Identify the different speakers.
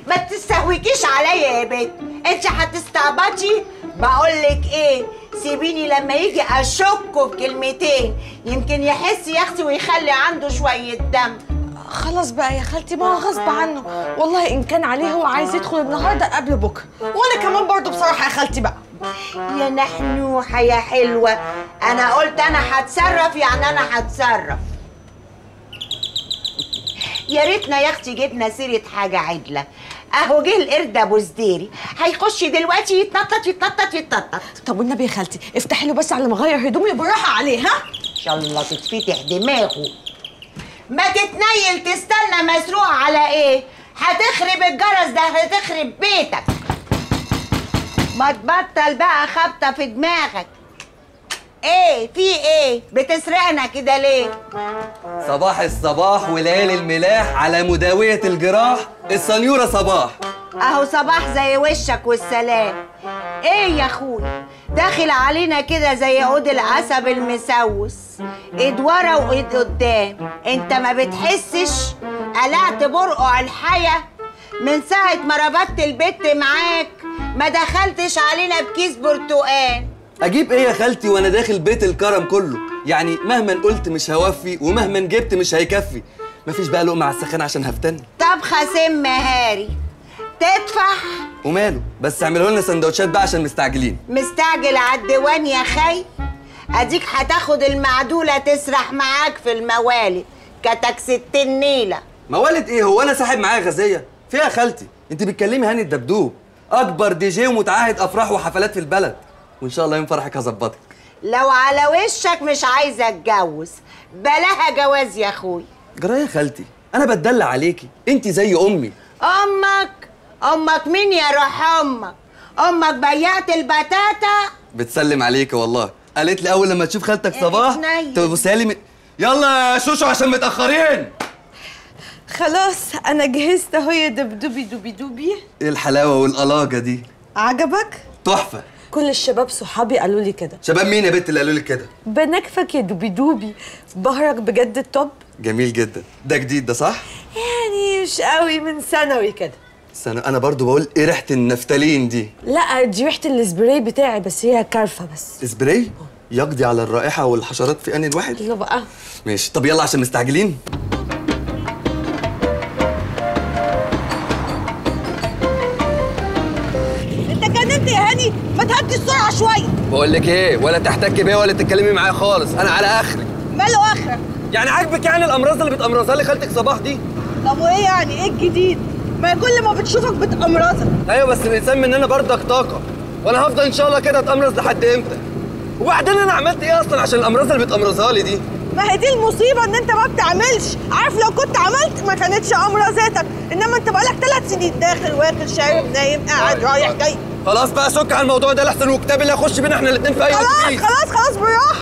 Speaker 1: ما تستهويكيش عليا يا بنت انت هتستعبطي بقولك ايه سيبيني لما يجي اشكه بكلمتين يمكن يحس يا اختي ويخلي عنده شويه دم
Speaker 2: خلاص بقى يا خالتي ما هو غصب عنه والله ان كان عليه هو عايز يدخل النهارده قبل بكره وانا كمان برضو بصراحه يا خالتي بقى
Speaker 1: يا نحنوحه يا حلوه انا قلت انا هتصرف يعني انا هتصرف يا ريتنا يا اختي جبنا سيره حاجه عدله اهو جه القرد ابو زديري هيخش دلوقتي يتنطط يتنطط يتنطط
Speaker 2: طب والنبي يا خالتي افتحي له بس على ما اغير هدومي بالراحه عليه ها
Speaker 1: ان شاء الله تتفتح دماغه ما تتنيل تستنى مسروق على ايه هتخرب الجرس ده هتخرب بيتك ما تبطل بقى خبطه في دماغك ايه في ايه بتسرقنا كده ليه
Speaker 3: صباح الصباح وليالي الملاح على مداوية الجراح السنيورة صباح
Speaker 1: اهو صباح زي وشك والسلام ايه يا اخويا داخل علينا كده زي عود العسب المسوس ايد ورا وايد قدام انت ما بتحسش قلعت برقع الحياة من ساعة ما ربطت البت معاك ما دخلتش علينا بكيس برتقال
Speaker 3: أجيب إيه يا خالتي وأنا داخل بيت الكرم كله يعني مهما قلت مش هوفي ومهما جبت مش هيكفي مفيش بقى لقمة على السخان عشان هفتن
Speaker 1: طبخة سم هاري تدفع
Speaker 3: وماله بس اعملوا لنا سندوتشات بقى عشان مستعجلين
Speaker 1: مستعجل على الديوان يا خي اديك هتاخد المعدولة تسرح معاك في الموالد كتك ستين نيلة
Speaker 3: موالد ايه هو انا ساحب معايا غازيه فيها خالتي انت بتكلمي هاني الدبدوب اكبر دي جي ومتعهد افراح وحفلات في البلد وان شاء الله يوم فرحك هظبطك
Speaker 1: لو على وشك مش عايزة اتجوز بلاها جواز يا اخوي
Speaker 3: جرى يا خالتي انا بتدلع عليكي انت زي امي
Speaker 1: امك امك مين يا روح امك امك بيعت البتاتا
Speaker 3: بتسلم عليكي والله قالت لي اول لما تشوف خالتك صباح
Speaker 1: اتنين.
Speaker 3: تبصها لي من... يلا يا شوشو عشان متاخرين
Speaker 2: خلاص انا جهزت اهو يا دبدوبي دوبي دوبي
Speaker 3: ايه الحلاوه والقلاجه دي
Speaker 2: عجبك
Speaker 3: تحفه
Speaker 2: كل الشباب صحابي قالوا لي كده
Speaker 3: شباب مين يا بنت اللي قالوا لك كده
Speaker 2: بنكفك يا دوبي دوبي بهرك بجد التوب
Speaker 3: جميل جدا ده جديد ده صح
Speaker 2: يعني مش قوي من ثانوي كده
Speaker 3: استنى انا برضو بقول ايه ريحه النفتالين دي
Speaker 2: لا دي ريحه السبراي بتاعي بس هي كارفه بس
Speaker 3: سبراي يقضي على الرائحه والحشرات في ان الواحد
Speaker 2: اللي بقى
Speaker 3: ماشي طب يلا عشان مستعجلين
Speaker 2: انت جننت يا هاني ما تهدي السرعه شويه
Speaker 3: بقول لك ايه ولا تحتكي بيا ولا تتكلمي معايا خالص انا على اخرك
Speaker 2: ماله اخرك
Speaker 3: يعني عاجبك يعني الامراض اللي بتامرضها لي خالتك صباح دي
Speaker 2: طب وايه يعني ايه الجديد ما كل ما بتشوفك بتأمرزك
Speaker 3: ايوه بس الانسان مننا برضك طاقه وانا هفضل ان شاء الله كده اتامرز لحد امتى وبعدين انا عملت ايه اصلا عشان الامراض اللي بتامرزها لي دي
Speaker 2: ما هي دي المصيبه ان انت ما بتعملش عارف لو كنت عملت ما كانتش امرزتك انما انت بقالك ثلاث سنين داخل واكل شارب نايم قاعد رايح جاي
Speaker 3: خلاص بقى سك على الموضوع ده لحسن وكتاب اللي هيخش بينا احنا الاثنين في اي
Speaker 2: خلاص
Speaker 3: وقت.
Speaker 2: خلاص خلاص بالراحه